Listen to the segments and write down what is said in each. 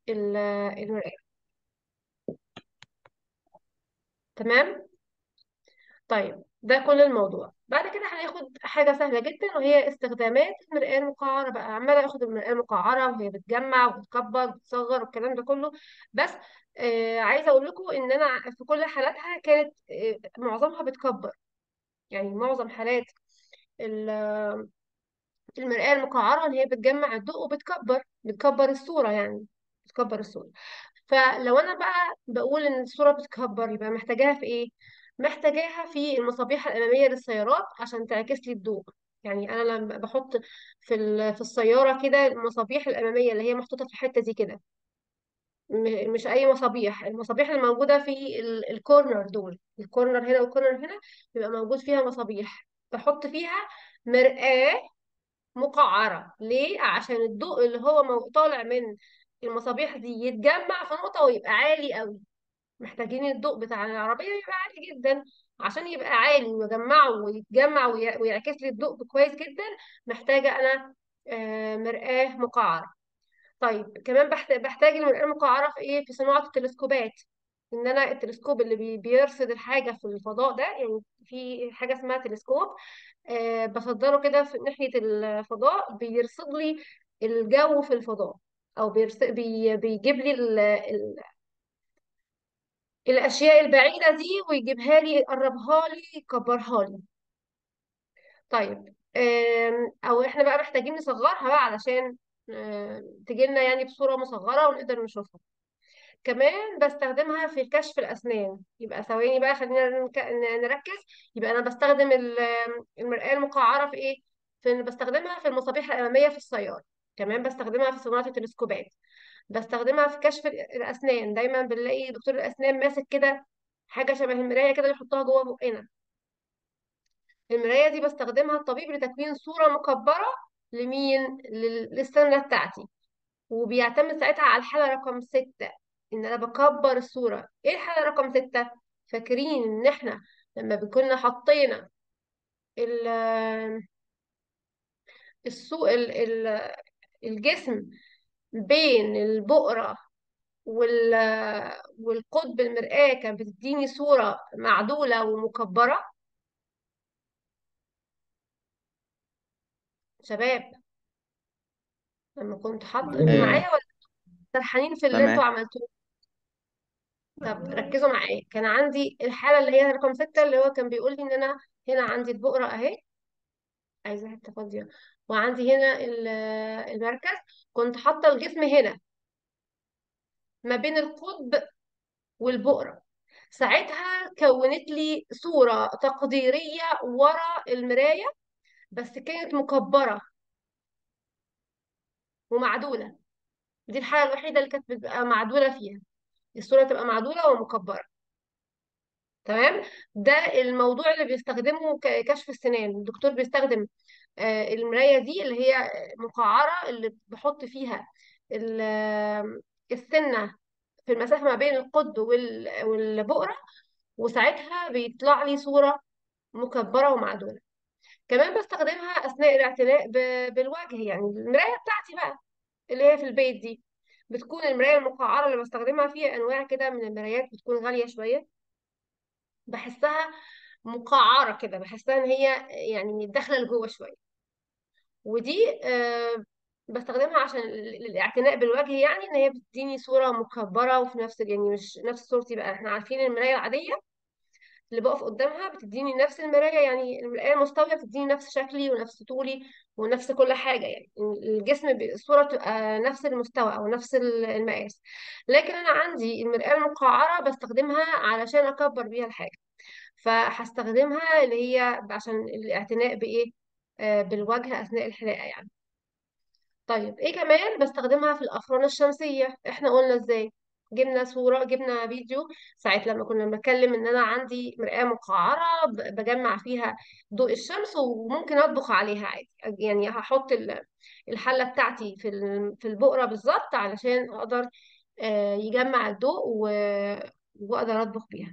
ال- المرآة تمام طيب ده كل الموضوع بعد كده هناخد حاجة سهلة جدا وهي استخدامات المرآة المقعرة بقى عمالة اخد المرآة المقعرة وهي بتجمع وبتكبر وبتصغر والكلام ده كله بس آه عايزة اقول لكم ان انا في كل حالاتها كانت آه معظمها بتكبر يعني معظم حالات ال- المرآة المقعرة ان هي بتجمع الضوء وبتكبر بتكبر الصورة يعني بتكبر الصورة فلو انا بقى بقول ان الصورة بتكبر يبقى محتاجاها في ايه محتاجاها في المصابيح الأمامية للسيارات عشان تعكس لي الضوء يعني انا لما بحط في ال- في السيارة كده المصابيح الأمامية اللي هي محطوطة في الحتة دي كده م- مش اي مصابيح المصابيح اللي موجودة في ال- الكورنر دول الكورنر هنا والكورنر هنا بيبقى موجود فيها مصابيح بحط فيها مرآة مقعرة ليه؟ عشان الضوء اللي هو مو- طالع من المصابيح دي يتجمع في نقطة ويبقى عالي قوي محتاجين الضوء بتاع العربية يبقى عالي جدا عشان يبقى عالي ويجمعه ويتجمع وي- ويعكس لي الضوء كويس جدا محتاجة أنا آه، مرآة مقعرة طيب كمان بحت- بحتاج المرآة المقعرة في إيه؟ في صناعة التلسكوبات إن أنا التلسكوب اللي بي- بيرصد الحاجة في الفضاء ده يعني في حاجة اسمها تلسكوب آه، بصدره كده في ناحية الفضاء بيرصد لي الجو في الفضاء أو بيرص... بي... بيجيب لي ال... ال... الأشياء البعيدة دي ويجيبها لي يقربها لي يكبرها لي طيب آم، أو إحنا بقى محتاجين نصغرها بقى علشان تجي لنا يعني بصورة مصغرة ونقدر نشوفها كمان بستخدمها في كشف الأسنان يبقى ثواني بقى خلينا نك- ن- نركز يبقى أنا بستخدم ال- المرآة المقعرة في إيه؟ في إن بستخدمها في المصابيح الأمامية في السيارة كمان بستخدمها في صناعة التلسكوبات بستخدمها في كشف ال- الأسنان دايما بنلاقي دكتور الأسنان ماسك كده حاجة شبه المراية كده يحطها جوه بقنا المراية دي بستخدمها الطبيب لتكوين صورة مكبرة لمين؟ لل- للسنة بتاعتي وبيعتمد ساعتها على الحالة رقم ستة إن أنا بكبر الصورة إيه الحالة رقم ستة؟ فاكرين إن إحنا لما كنا حطينا ال- السو ال- ال- الجسم بين البقرة وال والقطب المرآة كانت بتديني صورة معدولة ومكبرة شباب لما كنت حاطة انتوا آه معايا ولا سرحانين في اللي انتوا تمام عملتوه طب ركزوا معايا كان عندي الحالة اللي هي رقم ستة اللي هو كان بيقول لي ان انا هنا عندي البقرة اهي عايزة حتة فاضية وعندي هنا ال- المركز كنت حاطة الجسم هنا ما بين القطب والبقرة ساعتها كونت لي صورة تقديرية ورا المراية بس كانت مكبرة ومعدولة دي الحالة الوحيدة اللي كانت بتبقى معدولة فيها الصورة تبقى معدولة ومكبرة تمام ده الموضوع اللي بيستخدمه ك- كشف السنان الدكتور بيستخدم آه، المراية دي اللي هي مقعرة اللي بحط فيها ال- آه، السنة في المسافة ما بين القطب وال- والبقرة وساعتها بيطلع لي صورة مكبرة ومعدولة كمان بستخدمها أثناء الاعتناء ب- بالوجه يعني المراية بتاعتي بقى اللي هي في البيت دي بتكون المراية المقعرة اللي بستخدمها فيها أنواع كده من المرايات بتكون غالية شوية بحسها مقعرة كده بحسها إن هي يعني داخلة لجوه شوية ودي آه، بستخدمها عشان ال- الاعتناء بالوجه يعني ان هي بتديني صورة مكبرة وفي نفس يعني مش نفس صورتي بقى احنا عارفين المراية العادية اللي بقف قدامها بتديني نفس المراية يعني المراية المستوية بتديني نفس شكلي ونفس طولي ونفس كل حاجة يعني الجسم ب- الصورة بتبقى نفس المستوى أو نفس ال- المقاس لكن أنا عندي المرآة المقعرة بستخدمها علشان أكبر بيها الحاجة فهستخدمها اللي هي عشان الاعتناء بإيه آه، بالوجه أثناء الحلاقة يعني طيب ايه كمان بستخدمها في الافران الشمسيه احنا قلنا ازاي جبنا صوره جبنا فيديو ساعه لما كنا بنتكلم ان انا عندي مرآة مقعره ب- بجمع فيها ضوء الشمس وممكن اطبخ عليها عادي يعني هحط ال- الحله بتاعتي في ال- في البقره بالظبط علشان اقدر آه، يجمع الضوء و- واقدر اطبخ بيها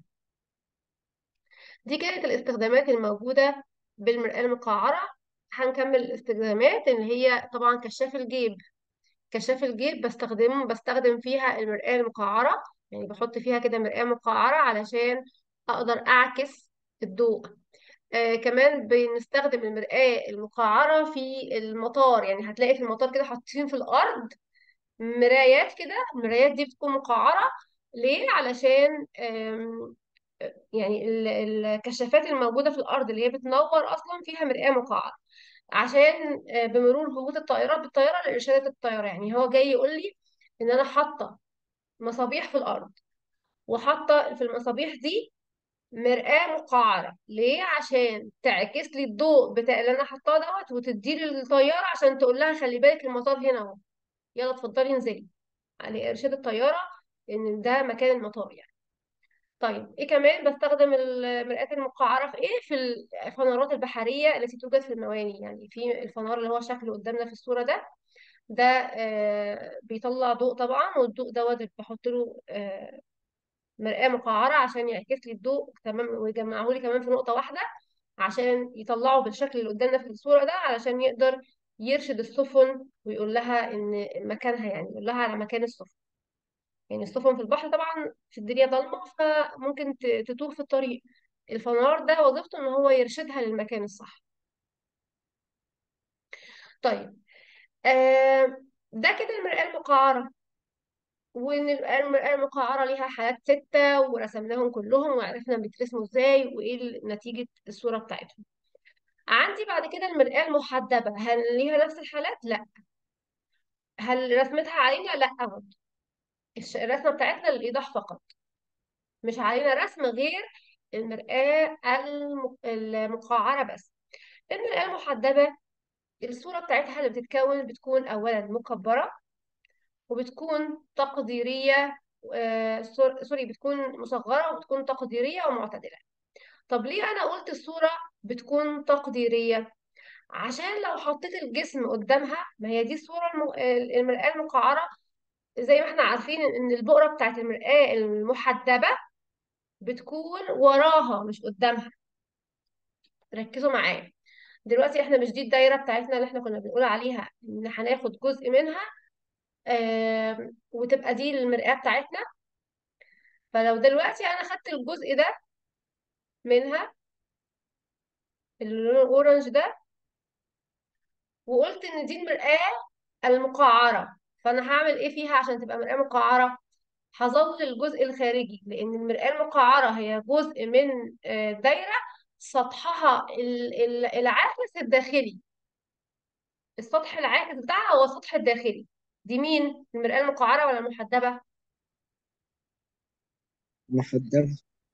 دي كانت الاستخدامات الموجوده بالمرآة المقعره هنكمل الاستخدامات اللي هي طبعا كشاف الجيب كشاف الجيب بستخدمه بستخدم فيها المرآة المقعرة يعني بحط فيها كده مرآة مقعرة علشان اقدر اعكس الضوء آه كمان بنستخدم المرآة المقعرة في المطار يعني هتلاقي في المطار كده حاطين في الارض مرايات كده المرايات دي بتكون مقعرة ليه علشان آم، يعني ال- الكشافات الموجودة في الأرض اللي هي بتنور أصلا فيها مرآة مقعرة عشان آه، بمرور هبوط الطائرات بالطيارة لإرشادات الطيارة يعني هو جاي يقول لي إن أنا حاطة مصابيح في الأرض وحاطة في المصابيح دي مرآة مقعرة ليه؟ عشان تعكس لي الضوء بتاع اللي أنا حاطاه دوت وتدي لي للطيارة عشان تقول لها خلي بالك المطار هنا أهو يلا اتفضلي انزلي يعني إرشاد الطيارة إن ده مكان المطار يعني طيب إيه كمان بستخدم المرآة المقعرة في إيه؟ في الفنارات البحرية التي توجد في المواني يعني في الفنار اللي هو شكله قدامنا في الصورة ده ده آه بيطلع ضوء طبعا والضوء دوت بحط له آه مرآة مقعرة عشان يعكس لي الضوء تمام ويجمعه لي كمان في نقطة واحدة عشان يطلعه بالشكل اللي قدامنا في الصورة ده علشان يقدر يرشد السفن ويقول لها إن مكانها يعني يقول لها على مكان السفن يعني السفن في البحر طبعا في الدنيا ضلمة فممكن ت- تتوه في الطريق الفنار ده وظيفته ان هو يرشدها للمكان الصح طيب آه ده كده المرآة المقعرة وان المرآة المقعرة ليها حالات ستة ورسمناهم كلهم وعرفنا بيترسموا ازاي وايه نتيجة الصورة بتاعتهم عندي بعد كده المرآة المحدبة هل ليها نفس الحالات؟ لا هل رسمتها علينا؟ لا برضه الش- الرسمة بتاعتنا للإيضاح فقط مش علينا رسم غير المرآة الم- المقعرة بس المرآة المحدبة الصورة بتاعتها اللي بتتكون بتكون أولا مكبرة وبتكون تقديرية آه، سور- سوري بتكون مصغرة وبتكون تقديرية ومعتدلة طب ليه أنا قلت الصورة بتكون تقديرية عشان لو حطيت الجسم قدامها ما هي دي الصورة الم- المرآة المقعرة زي ما احنا عارفين ان البقرة بتاعت المرآة المحدبة بتكون وراها مش قدامها ركزوا معايا دلوقتي احنا مش دي الدايرة بتاعتنا اللي احنا كنا بنقول عليها ان هناخد جزء منها آم، وتبقى دي المرآة بتاعتنا فلو دلوقتي انا خدت الجزء ده منها اللون الاورنج ده وقلت ان دي المرآة المقعرة فانا هعمل ايه فيها عشان تبقى مرآة مقعرة هظل الجزء الخارجي لان المرآة المقعرة هي جزء من آه، دايرة سطحها ال- ال- العاكس الداخلي السطح العاكس بتاعها هو السطح الداخلي دي مين المرآة المقعرة ولا المحدبة محدب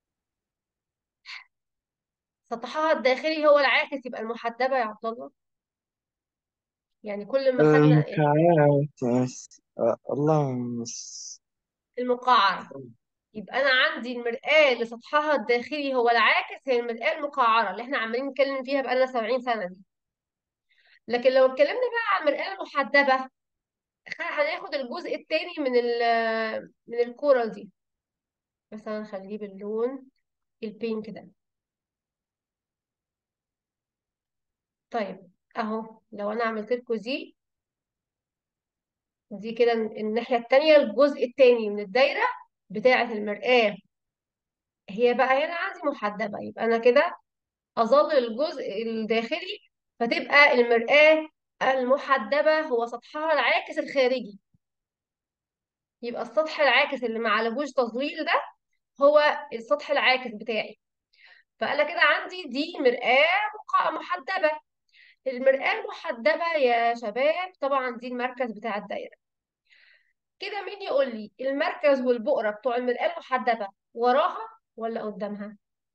سطحها الداخلي هو العاكس يبقى المحدبة يا عبد الله يعني كل ما آه، خدنا مش عارف بس آه، الله مس المقعرة يبقى أنا عندي المرآة اللي سطحها الداخلي هو العاكس هي المرآة المقعرة اللي احنا عمالين نتكلم فيها بقالنا 70 سنة دي لكن لو اتكلمنا بقى عن المرآة المحدبة خ- هناخد الجزء التاني من ال من الكورال دي مثلا نخليه باللون البينك ده طيب اهو لو انا عملت لكم دي دي كده الناحية التانية الجزء التاني من الدايرة بتاعة المرآة هي بقى هنا عندي محدبة يبقى أنا كده أظل الجزء الداخلي فتبقى المرآة المحدبة هو سطحها العاكس الخارجي يبقى السطح العاكس اللي ما عليهوش تظليل ده هو السطح العاكس بتاعي فأنا كده عندي دي مرآة مق- محدبة المرآة المحدبة يا شباب طبعا دي المركز بتاع الدايرة كده مين يقول لي المركز والبؤرة بتوع المرآة المحدبة وراها ولا قدامها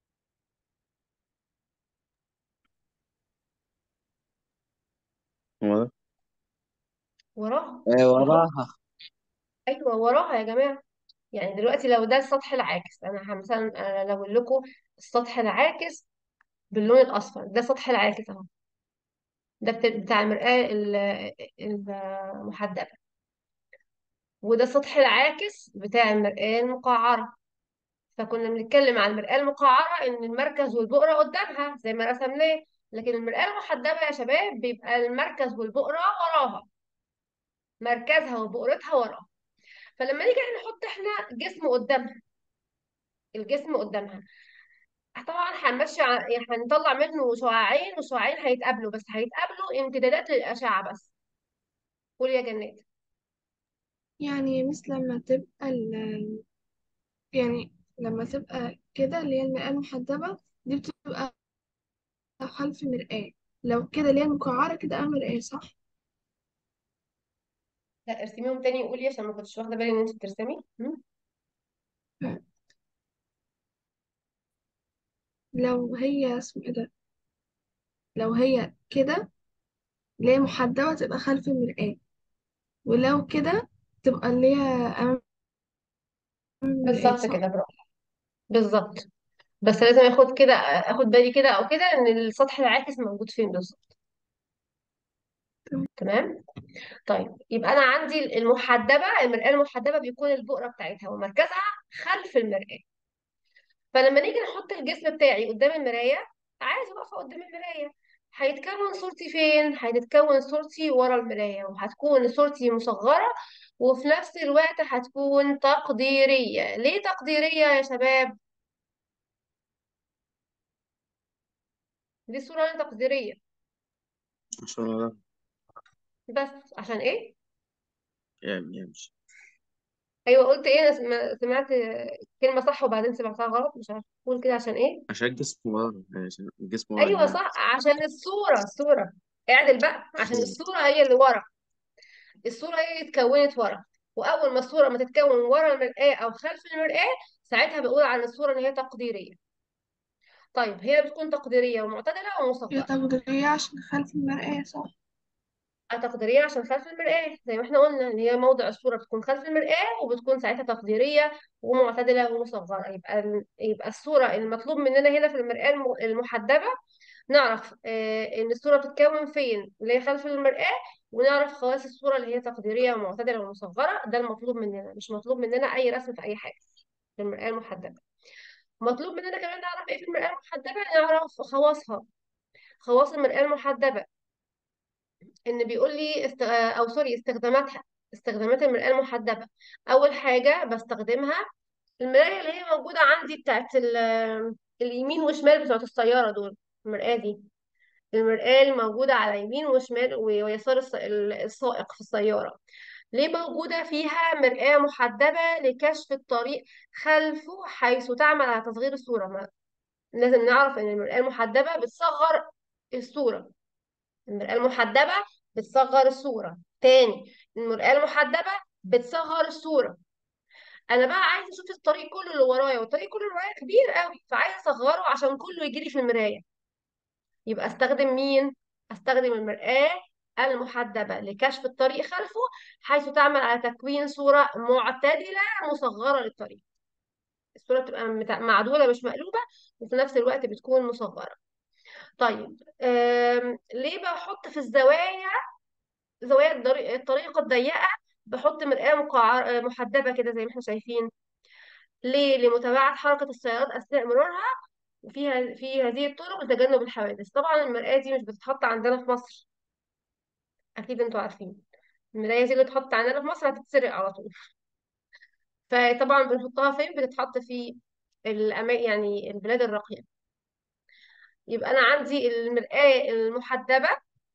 آه، وراها ما هو وراها ايوه وراها يا جماعه يعني دلوقتي لو ده السطح العاكس انا ه- مثلا انا لو لكم السطح العاكس باللون الاصفر ده السطح العاكس اهو ده بت- بتاع المرآة ال- المحدبة وده السطح العاكس بتاع المرآة المقعرة فكنا بنتكلم عن المرآة المقعرة ان المركز والبؤرة قدامها زي ما رسمناه لكن المرآة المحدبة يا شباب بيبقى المركز والبؤرة وراها مركزها وبؤرتها ورا فلما نيجي نحط احنا جسم قدامها الجسم قدامها طبعا هنمشي ع- يعني هنطلع منه شعاعين وشعاعين هيتقابلوا بس هيتقابلوا امتدادات للأشعة بس قول يا جنات يعني مثل لما تبقى ال... يعني لما تبقى كده اللي هي المرآة المحدبة دي بتبقى خلف مرآة لو كده اللي هي المقعرة كده أه مرآة صح؟ لا ارسميهم تاني قولي عشان ما كنتش واخدة بالي ان انت بترسمي مم. لو هي اسمه ايه ده لو هي كده اللي هي محدبة تبقى خلف المرآة ولو كده تبقى اللي هي أمام المرآة بالظبط صح؟ كده برافو بالظبط بس لازم اخد كده اخد بالي كده او كده ان السطح العاكس موجود فين بالظبط تمام تمام طيب يبقى انا عندي المحدبه المرآه المحدبه بيكون البؤره بتاعتها ومركزها خلف المرآه فلما نيجي نحط الجسم بتاعي قدام المرايه عادي واقفه قدام المرايه هيتكون صورتي فين هتتكون صورتي ورا المرايه وهتكون صورتي مصغره وفي نفس الوقت هتكون تقديريه ليه تقديريه يا شباب دي صوره تقديريه عشان بس عشان ايه يعني يمشي ايوه قلت ايه انا سم- سمعت كلمه صح وبعدين سمعتها غلط مش عارفه قول كده عشان ايه عشان الجسم ورا يعني عشان الجسم ورا ايوه المراية صح عشان الصوره الصوره اعدل بقى عشان مم. الصوره هي اللي ورا الصوره هي اللي اتكونت ورا واول ما الصوره ما تتكون ورا المرآة او خلف المرآة ساعتها بقول عن الصوره ان هي تقديريه طيب هي بتكون تقديريه ومعتدله هي ومصغره تقديرية عشان خلف المرآة صح؟ تقديريه عشان خلف المرآة زي ما احنا قلنا ان هي موضع الصوره بتكون خلف المرآة وبتكون ساعتها تقديريه ومعتدله ومصغره يبقى ال- يبقى الصوره المطلوب مننا هنا في المرآة الم- المحدبه نعرف آه، ان الصوره بتتكون فين اللي هي خلف المرآة ونعرف خواص الصوره اللي هي تقديريه ومعتدله ومصغره ده المطلوب مننا مش مطلوب مننا اي رسم في اي حاجه في المرآة المحدبه مطلوب مننا كمان نعرف ايه في المرآة المحدبه نعرف خواصها خواص المرآة المحدبه ان بيقول لي است... آه، او سوري استخداماتها استخدامات المرآة المحدبه اول حاجه بستخدمها المرايه اللي هي موجوده عندي بتاعت ال... اليمين وشمال بتاعت السياره دول المرآة دي المرآة الموجودة على يمين وشمال و- ويسار الس- ال- السائق في السيارة ليه موجودة فيها مرآة محدبة لكشف الطريق خلفه حيث تعمل على تصغير الصورة ما لازم نعرف إن المرآة المحدبة بتصغر الصورة المرآة المحدبة بتصغر الصورة تاني المرآة المحدبة بتصغر الصورة أنا بقى عايزة أشوف الطريق كله اللي ورايا والطريق كله اللي ورايا كبير قوي فعايزة أصغره عشان كله يجري في المراية يبقى استخدم مين؟ استخدم المرآة المحدبة لكشف الطريق خلفه حيث تعمل على تكوين صورة معتدلة مصغرة للطريق الصورة بتبقى مت- معدولة مش مقلوبة وفي نفس الوقت بتكون مصغرة طيب آم، ليه بحط في الزوايا زوايا الطريق- الطريقة الضيقة بحط مرآة مقعر- محدبة كده زي ما احنا شايفين ليه؟ لمتابعة حركة السيارات أثناء مرورها وفيها في هذه الطرق لتجنب الحوادث طبعا المرآة دي مش بتتحط عندنا في مصر اكيد انتوا عارفين المرايه دي اللي تحط عندنا في مصر هتتسرق على طول فطبعا بنحطها فين بتتحط في الأما... يعني البلاد الراقيه يبقى انا عندي المرآة المحدبه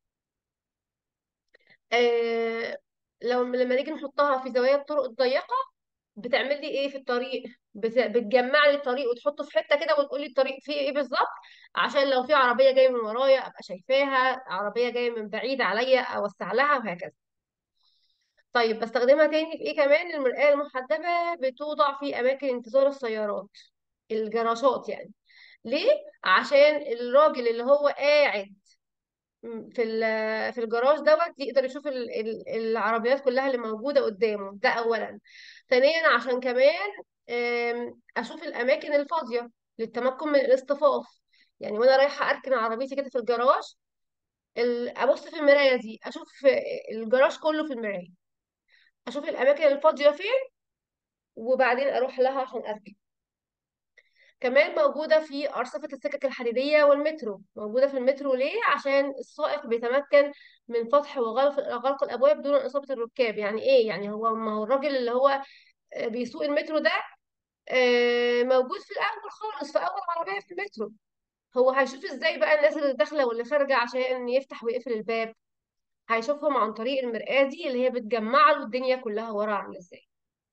آه لو لما نيجي نحطها في زوايا الطرق الضيقه بتعمل لي ايه في الطريق بت... بتجمع لي الطريق وتحطه في حته كده وتقول لي الطريق فيه ايه بالظبط عشان لو في عربيه جايه من ورايا ابقى شايفاها عربيه جايه من بعيد عليا اوسع لها وهكذا طيب بستخدمها تاني في ايه كمان المرآة المحدبة بتوضع في اماكن انتظار السيارات الجراشات يعني ليه عشان الراجل اللي هو قاعد في ال- في الجراج دوت يقدر يشوف ال- ال- العربيات كلها اللي موجودة قدامه ده اولا ثانيا عشان كمان آم، اشوف الاماكن الفاضية للتمكن من الاصطفاف يعني وانا رايحة اركن عربيتي كده في الجراج ال- ابص في المراية دي اشوف الجراج كله في المراية اشوف الاماكن الفاضية فين وبعدين اروح لها عشان اركب كمان موجودة في أرصفة السكك الحديدية والمترو موجودة في المترو ليه؟ عشان السائق بيتمكن من فتح وغلق غلق الأبواب دون إصابة الركاب يعني إيه؟ يعني هو ما هو الراجل اللي هو آه، بيسوق المترو ده آه، موجود في الأول خالص في أول عربية في المترو هو هيشوف إزاي بقى الناس اللي داخلة واللي خارجة عشان يفتح ويقفل الباب هيشوفهم عن طريق المرآة دي اللي هي بتجمع له الدنيا كلها ورا عاملة إزاي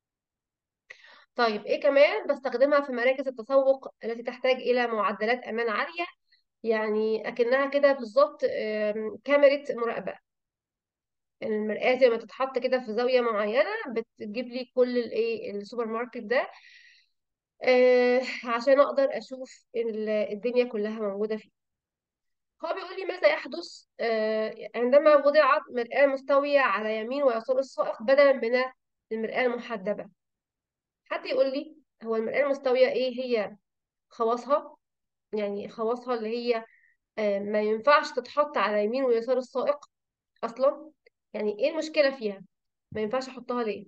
طيب ايه كمان بستخدمها في مراكز التسوق التي تحتاج الى معدلات امان عاليه يعني اكنها كده بالظبط آم، كاميرا مراقبه المرآة لما تتحط كده في زاويه معينه بتجيب لي كل الايه السوبر ماركت ده آه، عشان اقدر اشوف ال- الدنيا كلها موجوده فيه هو بيقول لي ماذا يحدث آه، عندما وضعت مرآة مستوية على يمين ويسار السائق بدلا من المرآة المحدبة حد يقول لي هو المرآة المستوية ايه هي خواصها يعني خواصها اللي هي آه، ما ينفعش تتحط على يمين ويسار السائق اصلا يعني ايه المشكله فيها ما ينفعش احطها ليه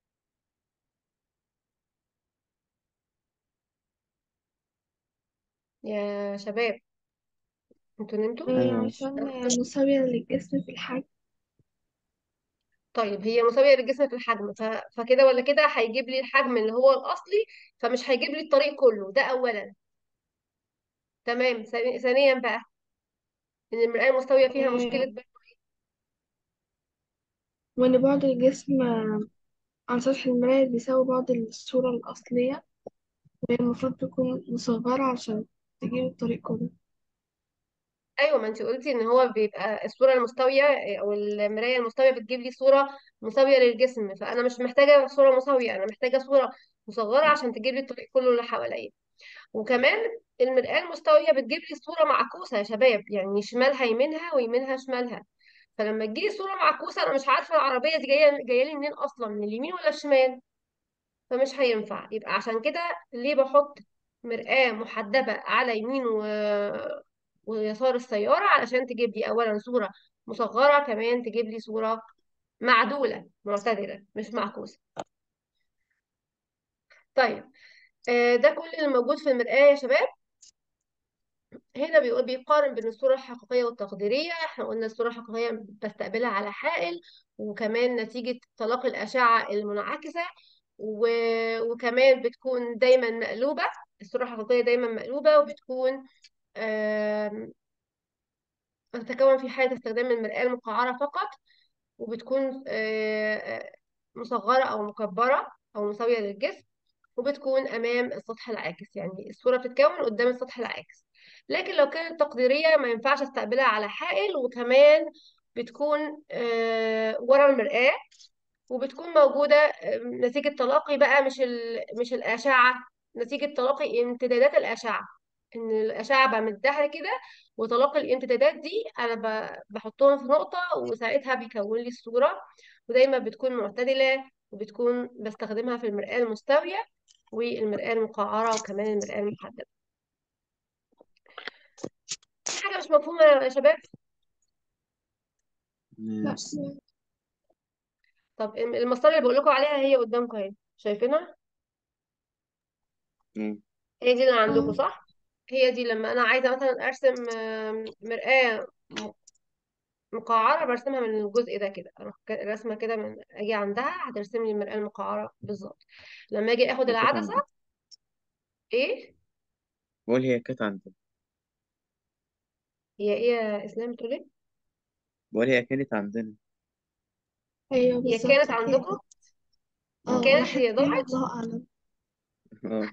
يا شباب انتوا نمتوا آه، أيوة ماشي عشان مساوية للجسم في الحجم طيب هي مساويه للجسم في الحجم ف... فكده ولا كده هيجيب لي الحجم اللي هو الاصلي فمش هيجيب لي الطريق كله ده اولا تمام ثاني- ثانيا بقى ان المرآة المستويه فيها آه، مشكله بقى وإن بعد الجسم آه، عن سطح المراية بيساوي بعد الصورة الأصلية وهي المفروض تكون مصغرة عشان تجيب الطريق كله ايوه ما انت قلتي ان هو بيبقى الصوره المستويه او المرايه المستويه بتجيب لي صوره مساويه للجسم فانا مش محتاجه صوره مساويه انا محتاجه صوره مصغره عشان تجيب لي الطريق كله اللي حواليا وكمان المرآة المستويه بتجيب لي صوره معكوسه يا شباب يعني شمالها يمينها ويمينها شمالها فلما تجيلي صوره معكوسه انا مش عارفه العربيه دي جايه جايه لي منين اصلا من اليمين ولا الشمال فمش هينفع يبقى عشان كده ليه بحط مرآة محدبة على يمين و... ويسار السيارة علشان تجيب لي أولا صورة مصغرة كمان تجيب لي صورة معدولة معتدلة مش معكوسة طيب آه، ده كل اللي موجود في المرآة يا شباب هنا بيقول بيقارن بين الصورة الحقيقية والتقديرية احنا قلنا الصورة الحقيقية بستقبلها على حائل وكمان نتيجة تلاقي الأشعة المنعكسة و... وكمان بتكون دايما مقلوبة الصورة الحقيقية دايما مقلوبة وبتكون آم، تتكون في حالة استخدام المرآة المقعرة فقط وبتكون آه، آه، مصغرة أو مكبرة أو مساوية للجسم وبتكون أمام السطح العاكس يعني الصورة بتتكون قدام السطح العاكس لكن لو كانت تقديرية ما ينفعش استقبلها على حائل وكمان بتكون آه، ورا المرآة وبتكون موجودة آه، نتيجة تلاقي بقى مش ال... مش الأشعة نتيجة تلاقي امتدادات الأشعة إن الأشعة بمدها كده وتلاقي الامتدادات دي أنا ب... بحطهم في نقطة وساعتها بيكون لي الصورة ودايما بتكون معتدلة وبتكون بستخدمها في المرآة المستوية والمرآة المقعرة وكمان المرآة المحدبة في حاجة مش مفهومة يا شباب لا ماشي طب المسطرة اللي بقول لكم عليها هي قدامكم اهي شايفينها مم. هي دي اللي عندكم اه صح هي دي لما انا عايزة مثلا ارسم آم، مرآة م- مقعرة برسمها من الجزء ده كده اروح ك- رسمة كده من اجي عندها هترسم لي المرآة المقعرة بالظبط لما اجي اخد هي كانت العدسة عندنا ايه بقول هي كانت عندنا هي ايه يا اسلام بتقول ايه بقول هي كانت عندنا ايوه هي بالظبط كانت كده عندكم اه اه وكانت راحت هي فين ضاعت الله اعلم اه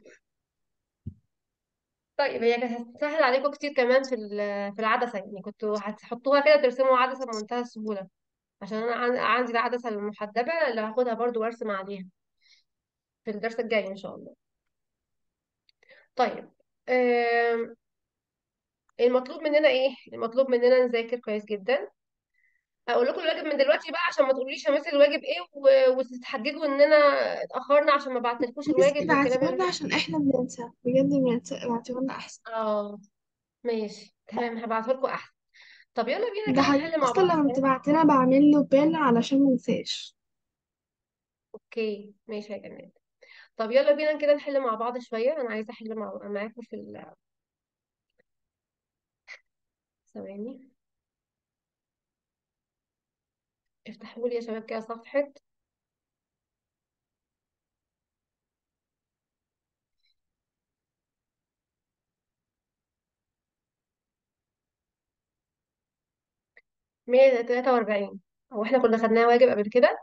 طيب هي كانت هتسهل عليكم كتير كمان في ال- في العدسة يعني كنتوا هتحطوها كده ترسموا عدسة بمنتهى السهولة عشان انا عن- عندي العدسة المحدبة اللي هاخدها برضو وارسم عليها في الدرس الجاي ان شاء الله طيب آم، المطلوب مننا ايه المطلوب مننا نذاكر كويس جدا اقول لكم الواجب من دلوقتي بقى عشان ما تقوليش يا مس الواجب ايه و- وتتحججوا اننا اتاخرنا عشان ما بعتلكوش بس الواجب والكلام اللي ابعتهولنا عشان احنا بننسى بجد بننسى ابعتهولنا احسن اه ماشي تمام هبعته لكم احسن طب يلا بينا ده كده حضرتك نحل مع اصلا بعض لما تمام بتبعتنا بعمل له بال علشان منساش اوكي ماشي يا جماعه طب يلا بينا كده نحل مع بعض شوية أنا عايزة أحل مع معاكم في ال- ثواني افتحوا لي يا شباب كده صفحة مية تلاتة وأربعين هو احنا كنا خدناها واجب قبل كده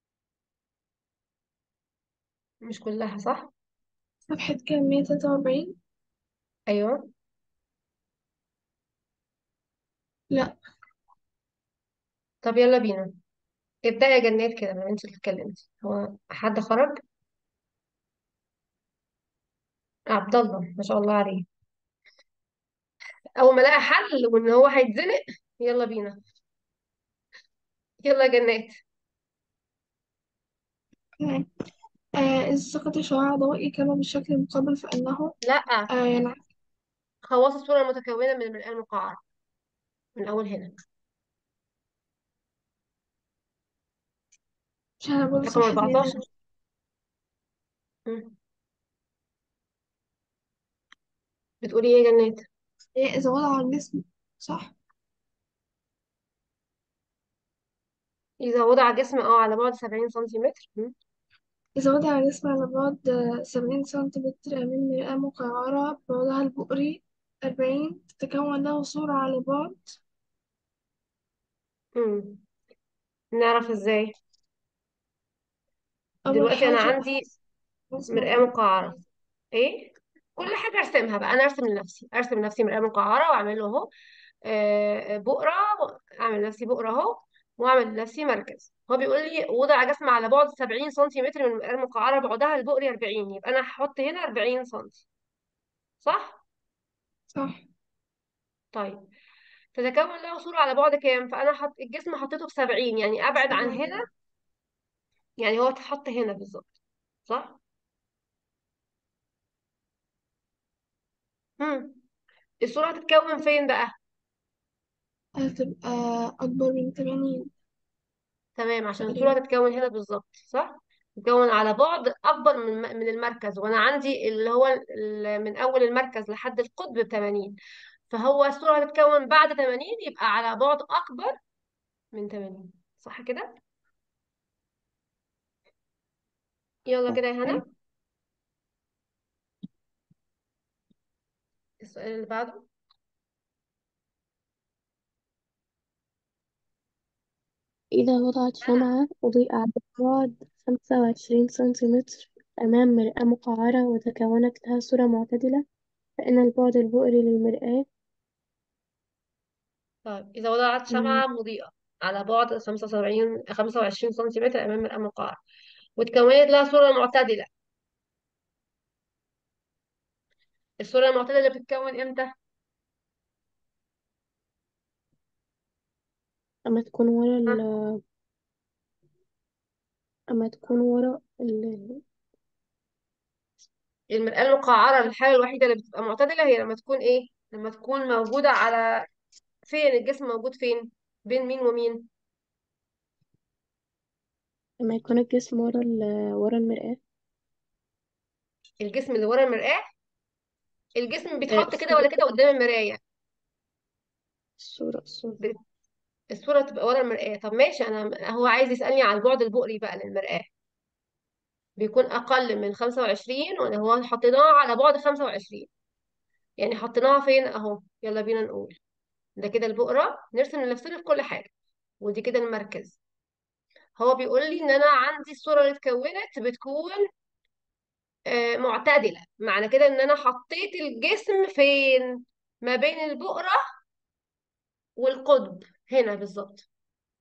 مش كلها صح؟ صفحة كام مية تلاتة وأربعين أيوه لا طب يلا بينا ابدأ يا جنات كده ما انت اللي اتكلمتي هو حد خرج عبد الله ما شاء الله عليه أول ما لقى حل وإن هو هيتزنق يلا بينا يلا يا جنات تمام آه إذا سقط شعاع ضوئي كما بالشكل المقابل فإنه لأ آه ينعكس خواص الصورة المتكونة من المرآة المقعرة من أول هنا مش هنقول رقم صفحة مية 14 تلاتة مم. بتقولي ايه يا جنات إذا وضع الجسم صح إذا وضع جسم اه على بعد 70 سنتيمتر مم. إذا وضع الجسم على بعد آه، سبعين سنتيمتر من مرآة مقعرة بعدها البؤري أربعين تتكون له صورة على بعد مم. نعرف ازاي أول دلوقتي أنا حاجة عندي رسم مرآة البعد مقعرة ايه كل حاجة ارسمها بقى أنا ارسم لنفسي ارسم لنفسي مرآة مقعرة واعمل له اهو آه، بؤرة اعمل لنفسي بؤرة اهو واعمل لنفسي مركز هو بيقول لي وضع جسم على بعد 70 سنتيمتر من المرآة المقعرة بعدها البؤري 40 يبقى أنا هحط هنا 40 سنتي صح صح طيب تتكون له صورة على بعد كام فأنا حط الجسم حطيته ب 70 يعني أبعد عن هنا سبعين يعني هو اتحط هنا بالظبط صح مم. الصورة هتتكون فين بقى هتبقى أكبر من تمانين تمام عشان الصورة تقريبا هتتكون هنا بالظبط صح تتكون على بعد أكبر من من المركز وأنا عندي اللي هو ال- من أول المركز لحد القطب ب 80 فهو الصورة هتتكون بعد 80 يبقى على بعد أكبر من 80 صح كده يلا كده يا أيوة هنا السؤال اللي بعده إذا وضعت شمعة أضيء على بعد خمسة وعشرين سنتيمتر أمام مرآة مقعرة وتكونت لها صورة معتدلة فإن البعد البؤري للمرآة طيب إذا وضعت مم، شمعة مضيئة على بعد 75 25 سنتيمتر أمام المرآة المقعرة وتكونت لها صورة معتدلة الصورة المعتدلة بتتكون إمتى؟ أما تكون ورا ها؟ ال أما تكون ورا ال المرآة المقعرة الحالة الوحيدة اللي بتبقى معتدلة هي لما تكون إيه؟ لما تكون موجودة على فين الجسم موجود فين؟ بين مين ومين؟ أما يكون الجسم ورا ال ورا المرآة الجسم اللي ورا المرآة الجسم آه، بيتحط كده الصورة ولا كده قدام المراية الصورة الصورة ب- الصورة تبقى ورا المرآة طب ماشي أنا هو عايز يسألني على البعد البؤري بقى للمرآة بيكون أقل من 25 ولا هو حطيناه على بعد 25 يعني حطيناها فين اهو يلا بينا نقول ده كده البقرة نرسم لنفسنا في كل حاجة ودي كده المركز هو بيقول لي ان انا عندي الصورة اللي اتكونت بتكون آه، معتدلة معنى كده ان انا حطيت الجسم فين ما بين البقرة والقطب هنا بالظبط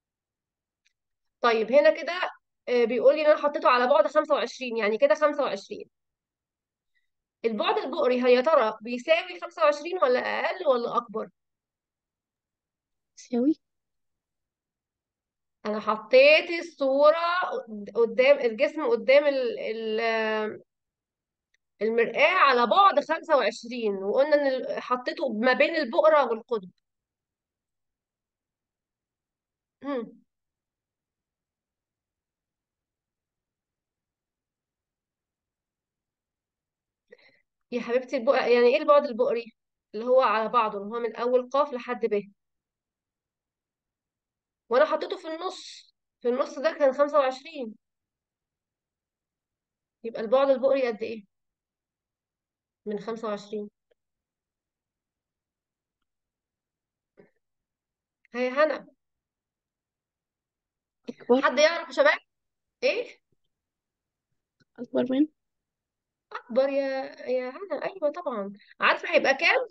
طيب هنا كده آه، بيقول لي ان انا حطيته على بعد 25 يعني كده 25 البعد البقري هي يا ترى بيساوي 25 ولا اقل ولا اكبر تساوي انا حطيت الصورة قدام الجسم قدام ال- ال- المرآة على بعد 25 وقلنا ان ال- حطيته ما بين البقرة والقطب هم. يا حبيبتي البؤ... يعني ايه البعد البؤري اللي هو على بعضه اللي هو من اول قاف لحد ب وانا حطيته في النص في النص ده كان 25 يبقى البعد البؤري قد ايه من 25 هي هنا أكبر حد يعرف يا شباب ايه أكبر من اكبر يا يا هنا ايوه طبعا عارفه هيبقى كام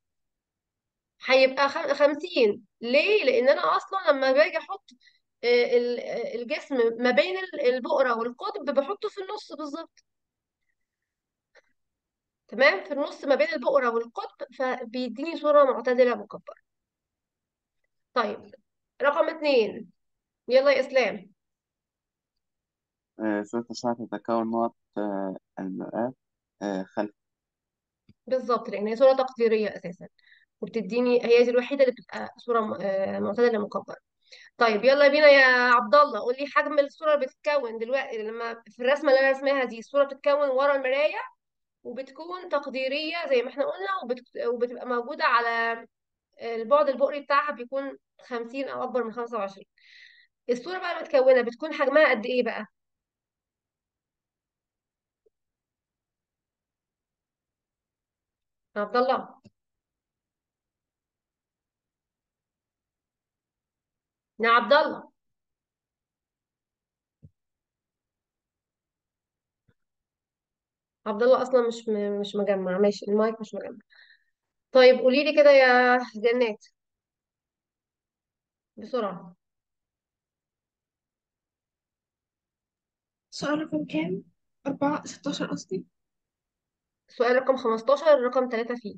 هيبقى خم... 50 ليه لان انا اصلا لما باجي احط آه، ال- آه، الجسم ما بين ال- البقره والقطب بحطه في النص بالظبط تمام في النص ما بين البقره والقطب فبيديني صوره معتدله مكبره طيب رقم اتنين يلا يا اسلام آه، صورة الشعر تتكون نقط آه، المرآة آه، خلف بالظبط لان هي صوره تقديريه اساسا وبتديني هي دي الوحيده اللي بتبقى صوره م- آه، معتدله مكبره طيب يلا بينا يا عبد الله قول لي حجم الصوره اللي بتتكون دلوقتي لما في الرسمه اللي انا رسمها دي الصوره بتتكون ورا المرايه وبتكون تقديريه زي ما احنا قلنا وبت... وبتبقى موجوده على البعد البؤري بتاعها بيكون 50 او اكبر من 25 الصوره بقى المتكونه بتكون حجمها قد ايه بقى يا عبد الله يا عبد الله عبد الله اصلا مش م... مش مجمع ماشي المايك مش مجمع طيب قولي لي كده يا جنات بسرعه سؤال رقم كام؟ أربعة ستاشر قصدي سؤال رقم 15 رقم 3 فيه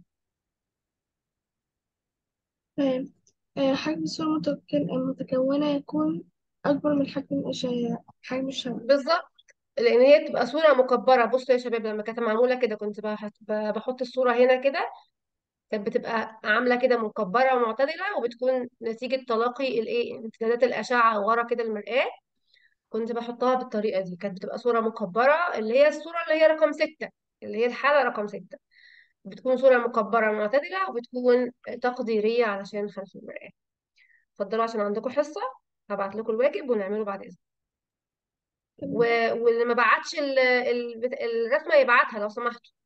تمام آه، حجم الصورة المتك- المتكونة يكون أكبر من حجم الش- حجم الشمع بالظبط لان هي بتبقى صوره مكبره بصوا يا شباب لما كانت معموله كده كنت بحط, بحط الصوره هنا كده كانت بتبقى عامله كده مكبره ومعتدله وبتكون نتيجه تلاقي الايه امتدادات الاشعه ورا كده المرآة كنت بحطها بالطريقه دي كانت بتبقى صوره مكبره اللي هي الصوره اللي هي رقم ستة اللي هي الحاله رقم ستة بتكون صوره مكبره معتدله وبتكون تقديريه علشان خلف المرآة اتفضلوا عشان عندكم حصه هبعت لكم الواجب ونعمله بعد اذن و... تمام واللي ما بعتش ال... ال... بت- الرسمه يبعتها لو سمحتوا